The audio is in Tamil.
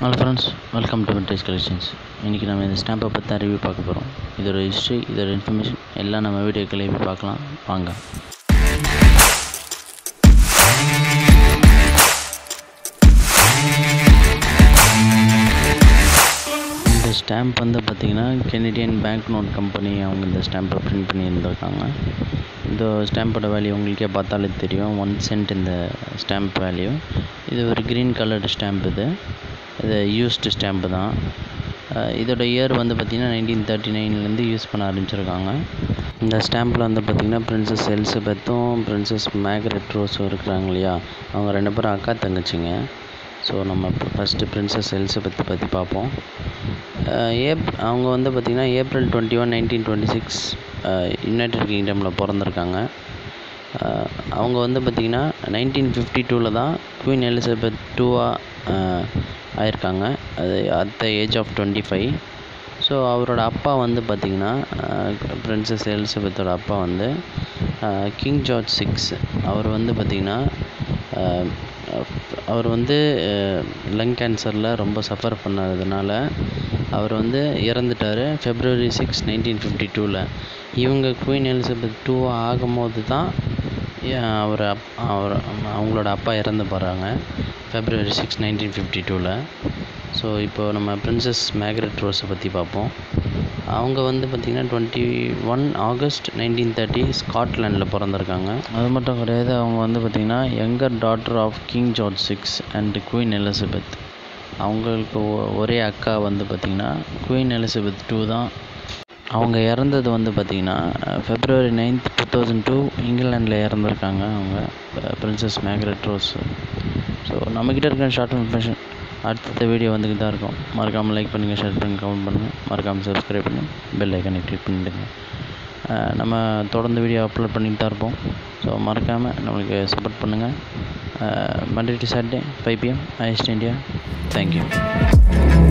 hello friends welcome to vintage collections இன்றைக்கி நம்ம இந்த ஸ்டாம்பை பற்றி தான் ரிவ்யூ பார்க்க போகிறோம் இதோட ஹிஸ்ட்ரி இதோட இன்ஃபர்மேஷன் எல்லாம் நம்ம வீடியோக்களை போய் பார்க்கலாம் வாங்க இந்த ஸ்டாம்ப் வந்து பார்த்திங்கன்னா கெனடியன் பேங்க் நோட் கம்பெனி அவங்க இந்த ஸ்டாம்பை பிரிண்ட் பண்ணியிருந்திருக்காங்க இந்த ஸ்டாம்போட வேல்யூ உங்களுக்கே பார்த்தாலே தெரியும் ஒன் சென்ட் இந்த ஸ்டாம்ப் வேல்யூ இது ஒரு க்ரீன் கலர்டு ஸ்டாம்ப் இது இது யூஸ்டு ஸ்டாம்ப்பு தான் அஹ் இதோட இயர் வந்து பார்த்திங்கன்னா நைன்டீன் தேர்ட்டி நைன்லேருந்து யூஸ் பண்ண ஆரம்பிச்சிருக்காங்க இந்த ஸ்டாம்பில் வந்து பார்த்திங்கன்னா பிரின்சஸ் எலிசபெத்தும் பிரின்சஸ் மேக்ரெட் ரோஸும் இருக்கிறாங்க இல்லையா அவங்க ரெண்டு பேரும் அக்கா தங்கச்சிங்க ஸோ நம்ம இப்போ ஃபஸ்ட்டு பிரின்சஸ் எலிசபெத்தை பற்றி பார்ப்போம் அஹ் ஏப் அவங்க வந்து பார்த்திங்கன்னா April twenty one nineteen twenty six United கிங்டமில் பிறந்திருக்காங்க அஹ் அவங்க வந்து பார்த்திங்கன்னா நைன்டீன் ஃபிஃப்டி டூவில் தான் குவீன் எலிசபெத் டூவாக ஆயிருக்காங்க அது at the age of twenty five so அவரோட அப்பா வந்து பார்த்திங்கன்னா பிரின்சஸ் எலிசபெத்தோட அப்பா வந்து கிங் ஜார்ஜ் சிக்ஸ் அவர் வந்து பார்த்திங்கன்னா அவர் வந்து லங் கேன்சரில் ரொம்ப சஃபர் பண்ணதுனால அவர் வந்து இறந்துட்டார் ஃபெப்ரவரி சிக்ஸ் நைன்டீன் ஃபிஃப்டி டூவில் இவங்க குயின் எலிசபெத் டூவாக ஆகும்போது தான் அவர் அப் அவர் அவங்களோட அப்பா இறந்து போகிறாங்க ஃபெப்ரவரி சிக்ஸ் நைன்டீன் ஃபிஃப்டி டூவில் ஸோ இப்போ நம்ம பிரின்சஸ் மேக்ரெட் ரோஸை பற்றி பார்ப்போம் அவங்க வந்து பார்த்திங்கன்னா twenty one August nineteen thirty ஸ்காட்லாண்டில் பிறந்திருக்காங்க அது மட்டும் கிடையாது அவங்க வந்து பார்த்திங்கன்னா younger daughter of King George six and Queen Elizabeth அவங்களுக்கு ஒ- ஒரே அக்கா வந்து பார்த்திங்கன்னா குயின் எலிசபெத் டூ தான் அவங்க இறந்தது வந்து பார்த்திங்கன்னா February ninth two thousand two இங்கிலாண்டில் இறந்துருக்காங்க அவங்க பிரின்சஸ் மேக்ரெட் ரோஸ் ஸோ நம்மக்கிட்ட இருக்க ஷார்ட் இன்ஃபர்மேஷன் அடுத்த வீடியோ வந்துக்கிட்டு தான் இருக்கும் மறக்காமல் லைக் பண்ணுங்கள் ஷேர் பண்ணுங்கள் கமெண்ட் பண்ணுங்கள் மறக்காமல் சப்ஸ்கிரைப் பண்ணி பெல் ஐக்கனை கிளிக் பண்ணிவிடுங்க அஹ் நம்ம தொடர்ந்து வீடியோ அப்லோட் பண்ணிட்டு தான் இருப்போம் ஸோ மறக்காமல் நம்மளுக்கு சப்போர்ட் பண்ணுங்கள் Monday to Saturday five PM IST India thank you